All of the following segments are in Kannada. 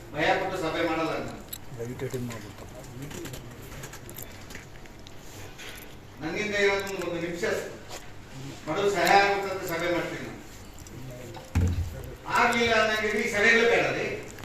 ಭಯ ಕೊಟ್ಟು ಸಭೆ ಮಾಡಲ್ಲ ನಾನು ನನ್ನಿಂದ ಇರೋದು ಒಂದು ನಿಮಿಷ ಮಾಡೋದು ಸಹಾಯ ಆಗುತ್ತೆ ಅಂತ ಸಭೆ ಮಾಡ್ತೀನಿ ನಾನು. ಆಗ್ಲಿಲ್ಲ ಅನ್ನಂಗೆ ಈ ಸಭೆಗಳು ಬೇಡ ರೀ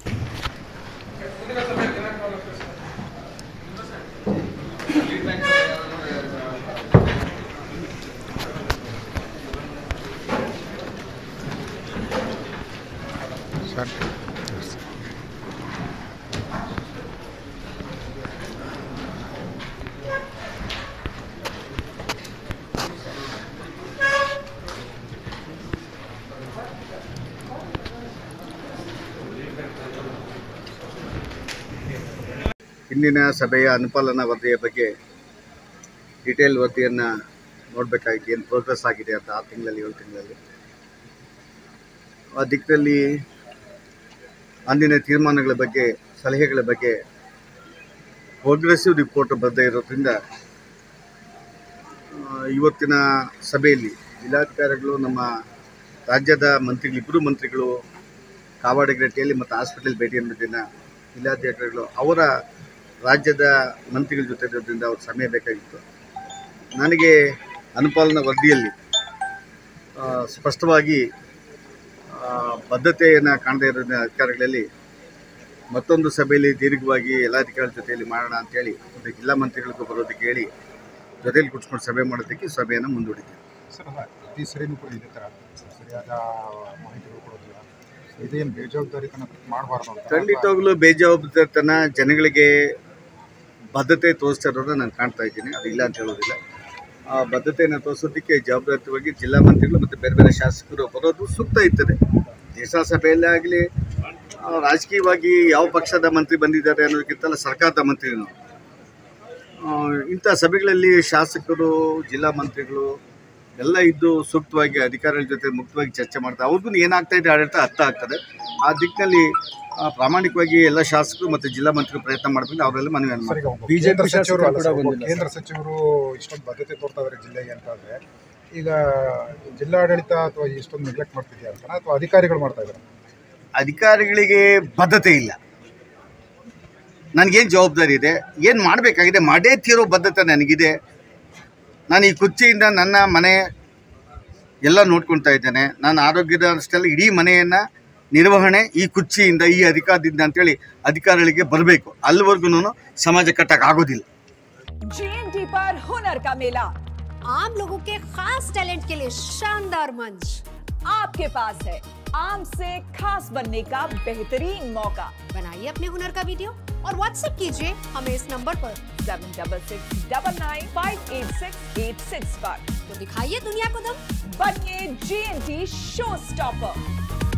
ಇಂದಿನ ಸಭೆಯ ಅನುಪಾಲನಾ ವರದಿಯ ಬಗ್ಗೆ ಡೀಟೇಲ್ ವರದಿಯನ್ನು ನೋಡಬೇಕಾಗಿತ್ತು ಏನು ಪ್ರೋಗ್ರೆಸ್ ಆಗಿದೆ ಅಂತ ಆರು ತಿಂಗಳಲ್ಲಿ ಏಳು ತಿಂಗಳಲ್ಲಿ ಆ ದಿಕ್ಕಲ್ಲಿ ಅಂದಿನ ತೀರ್ಮಾನಗಳ ಬಗ್ಗೆ ಸಲಹೆಗಳ ಬಗ್ಗೆ ಪ್ರೋಗ್ರೆಸಿವ್ ರಿಪೋರ್ಟ್ ಬರದೇ ಇರೋದ್ರಿಂದ ಆ, ಇವತ್ತಿನ ಸಭೆಯಲ್ಲಿ ಜಿಲ್ಲಾಧಿಕಾರಿಗಳು ನಮ್ಮ ರಾಜ್ಯದ ಮಂತ್ರಿಗಳು ಇಬ್ಬರು ಮಂತ್ರಿಗಳು ಕಾವಾಡಗಟ್ಟಿಯಲ್ಲಿ ಮತ್ತು ಹಾಸ್ಪಿಟಲ್ ಭೇಟಿ ನೀಡಿದ ಜಿಲ್ಲಾಧಿಕಾರಿಗಳು ಅವರ ರಾಜ್ಯದ ಮಂತ್ರಿಗಳ ಜೊತೆ ಇರೋದ್ರಿಂದ ಅವ್ರ ಸಮಯ ಬೇಕಾಗಿತ್ತು ನನಗೆ ಅನುಪಾಲನಾ ವರದಿಯಲ್ಲಿ ಆ, ಸ್ಪಷ್ಟವಾಗಿ ಆ, ಬದ್ಧತೆಯನ್ನು ಕಾಣದೇ ಇರೋದ್ರಿಂದ ಅಧಿಕಾರಿಗಳಲ್ಲಿ ಮತ್ತೊಂದು ಸಭೆಯಲ್ಲಿ ದೀರ್ಘವಾಗಿ ಎಲ್ಲ ಅಧಿಕಾರಿಗಳ ಜೊತೆಯಲ್ಲಿ ಮಾಡೋಣ ಅಂತೇಳಿ ಒಂದು ಜಿಲ್ಲಾ ಮಂತ್ರಿಗಳಿಗೂ ಬರೋದಕ್ಕೆ ಹೇಳಿ ಜೊತೆಲಿ ಕುತ್ಕೊಂಡು ಸಭೆ ಮಾಡೋದಕ್ಕೆ ಸಭೆಯನ್ನು ಮುಂದೂಡಿದ್ದೆ ಸರ್ ಅಲ್ಲ ಪ್ರತಿ ಸರಿನೂ ಕೂಡ ಇದೇ ಥರ ಸರಿಯಾದ ಮಾಹಿತಿಗಳು ಕೊಡೋದಿಲ್ಲ ಇದೇನು ಬೇಜವಾಬ್ದಾರಿತನ ಮಾಡಬಾರ್ದು ಅಂತ ಖಂಡಿತವಾಗ್ಲೂ ಬೇಜವಾಬ್ದಾರಿತನ ಜನಗಳಿಗೆ ಬದ್ಧತೆ ತೋರಿಸ್ತಾ ಇರೋದನ್ನ ನಾನು ಕಾಣ್ತಾ ಇದ್ದೀನಿ ಅದು ಇಲ್ಲ ಅಂತ ಹೇಳೋದಿಲ್ಲ ಆ ಬದ್ಧತೆಯನ್ನು ತೋರಿಸೋದಕ್ಕೆ ಜವಾಬ್ದಾರಿತವಾಗಿ ಜಿಲ್ಲಾ ಮಂತ್ರಿಗಳು ಮತ್ತು ಬೇರೆ ಬೇರೆ ಶಾಸಕರು ಬರೋದು ಸೂಕ್ತ ಇರ್ತದೆ ದೇಶ ಸಭೆಯಲ್ಲೇ ಆಗಲಿ ರಾಜಕೀಯವಾಗಿ ಯಾವ ಪಕ್ಷದ ಮಂತ್ರಿ ಬಂದಿದ್ದಾರೆ ಅನ್ನೋದಕ್ಕಿಂತಲ್ಲ ಸರ್ಕಾರದ ಮಂತ್ರಿಗಳು ಆ, ಇಂಥ ಸಭೆಗಳಲ್ಲಿ ಶಾಸಕರು ಜಿಲ್ಲಾ ಮಂತ್ರಿಗಳು ಎಲ್ಲ ಇದ್ದು ಸೂಕ್ತವಾಗಿ ಅಧಿಕಾರಿಗಳ ಜೊತೆ ಮುಕ್ತವಾಗಿ ಚರ್ಚೆ ಮಾಡ್ತಾರೆ ಅವ್ರಿಗೂ ಏನಾಗ್ತಾ ಇದೆ ಆಡಳಿತ ಅರ್ಥ ಆಗ್ತದೆ ಆ ದಿಕ್ಕಿನಲ್ಲಿ ಆ, ಪ್ರಾಮಾಣಿಕವಾಗಿ ಎಲ್ಲ ಶಾಸಕರು ಮತ್ತು ಜಿಲ್ಲಾ ಮಂತ್ರಿಗಳು ಪ್ರಯತ್ನ ಮಾಡಬೇಕು ಅವರೆಲ್ಲ ಮನವಿಯನ್ನು ಸರ್ ಮಾಡ್ತಾರೆ ಈಗ ಒಬ್ಬ ಕೇಂದ್ರ ಸಚಿವರು ಅಲ್ಲ ಸರ್, ಒಬ್ಬ ಕೇಂದ್ರ ಸಚಿವರು ಇಷ್ಟೊಂದು ಬದ್ಧತೆ ತೋರ್ತಾ ಇದ್ದಾರೆ ಜಿಲ್ಲೆಗೆ ಅಂತಂದ್ರೆ ಈಗ ಜಿಲ್ಲಾಡಳಿತ ಅಥವಾ ಇಷ್ಟೊಂದು ನೆಗ್ಲೆಕ್ಟ್ ಮಾಡ್ತಿದ್ಯಾ ಅಂತ ಅಥವಾ ಅಧಿಕಾರಿಗಳು ಮಾಡ್ತಾ ಇದ್ದಾರೆ ಅಧಿಕಾರಿಗಳಿಗೆ ಬದ್ಧತೆ ಇಲ್ಲ ನನಗೇನು ಜವಾಬ್ದಾರಿ ಇದೆ ಏನು ಮಾಡಬೇಕಾಗಿದೆ ಮಾಡೇ ತೀರೋ ಬದ್ಧತೆ ನನಗಿದೆ ನಾನು ಈ ಕುರ್ಚಿಯಿಂದ ನನ್ನ ಮನೆ ಎಲ್ಲ ನೋಡ್ಕೊಳ್ತಾ ಇದ್ದೇನೆ ನಾನು ಆರೋಗ್ಯದ ಅಷ್ಟೆಲ್ಲ ಇಡೀ ಮನೆಯನ್ನು ನಿರ್ವಹಣೆ ಈ ಕುರ್ಚಿಯಿಂದ ಈ ಅಧಿಕಾರದಿಂದ ಅಂತೇಳಿ ಅಧಿಕಾರಿಗಳಿಗೆ ಬರಬೇಕು ಅಲ್ಲಿವರೆಗೂ ಸಮಾಜ ಕಟ್ಟಕ್ಕೆ ಆಗೋದಿಲ್ಲ जीएनटी पर हुनर का मेला आम लोगों के खास टैलेंट के लिए शानदार मंच आपके पास है आम से खास बनने का बेहतरीन मौका बनाइए अपने हुनर का वीडियो और व्हाट्सएप कीजिए हमें इस नंबर पर seven double six double nine five eight six eight six पर तो दिखाइए दुनिया को दम बनिए जीएनटी शो स्टॉपर